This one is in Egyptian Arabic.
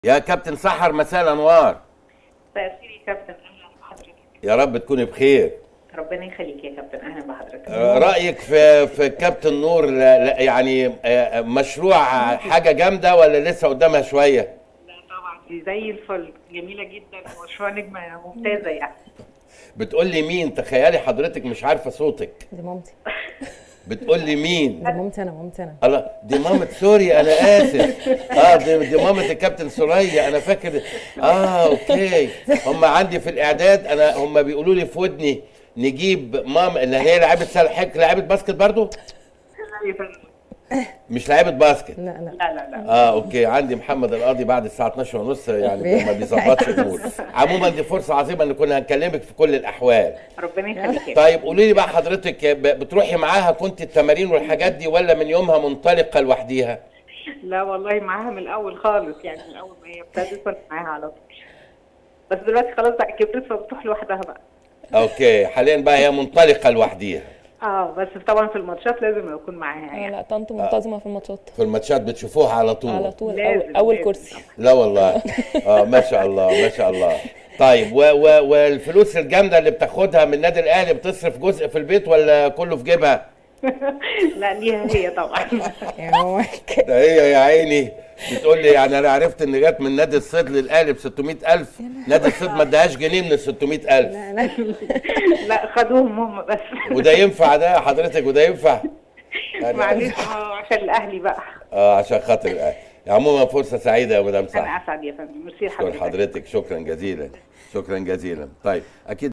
يا كابتن سحر مساء الانوار مساء الخير يا كابتن اهلا بحضرتك يا رب تكوني بخير ربنا يخليك يا كابتن اهلا بحضرتك آه، رايك في في كابتن نور لا- لا، يعني آه، مشروع حاجه جامده ولا لسه قدامها شويه لا طبعا دي زي الفل جميله جدا ومشروع نجمه ممتازه يعني بتقول لي مين تخيلي حضرتك مش عارفه صوتك دي مامتي بتقول لي مين دي مامتي انا مامتي انا الله دي مامة سوري انا اسف اه دي, دي مامة الكابتن سوريا انا فاكر اه اوكي هم عندي في الاعداد انا هم بيقولوا لي في ودني نجيب ماما اللي هي لعيبه سلحك لعيبه باسكت برضو لا يا فندم. مش لعيبه باسكت لا لا لا لا لا اه اوكي عندي محمد القاضي بعد الساعه 12 ونص يعني ما بيظبطش الامور عموما دي فرصه عظيمه ان كنا هنكلمك في كل الاحوال ربنا يخليك يا طيب قولي لي بقى حضرتك ب- بتروحي معاها كنت التمارين والحاجات دي ولا من يومها منطلقه لوحديها لا والله معاها من الاول خالص يعني من اول ما هي ابتدت وانا معاها على طول بس دلوقتي خلاص بقى كبرت فبتروح لوحدها بقى اوكي حاليا بقى هي منطلقه لوحديها اه بس طبعا في الماتشات لازم اكون معاها آه، يعني لا طنط منتظمه في الماتشات في الماتشات بتشوفوها على طول على طول لازم، أول, اول لازم. كرسي لا والله اه ما شاء الله ما شاء الله طيب و و والفلوس الجامده اللي بتاخدها من النادي الاهلي بتصرف جزء في البيت ولا كله في جيبها لا ليها هي طبعا يعني هو كده. ده هي يا عيني بتقول لي يعني انا عرفت ان جت من نادي الصيد للاهلي ب 600000 نادي الصيد ما اداهاش جنيه من ال 600000 لا لا لا خدوهم هم بس وده ينفع ده حضرتك وده ينفع يعني- معلش آه، عشان الاهلي بقى اه عشان خاطر الاهلي عموما فرصه سعيده يا مدام انا سعد اسعد يا فندم ميرسي شكرا لحضرتك حضرتك شكرا جزيلا شكرا جزيلا طيب اكيد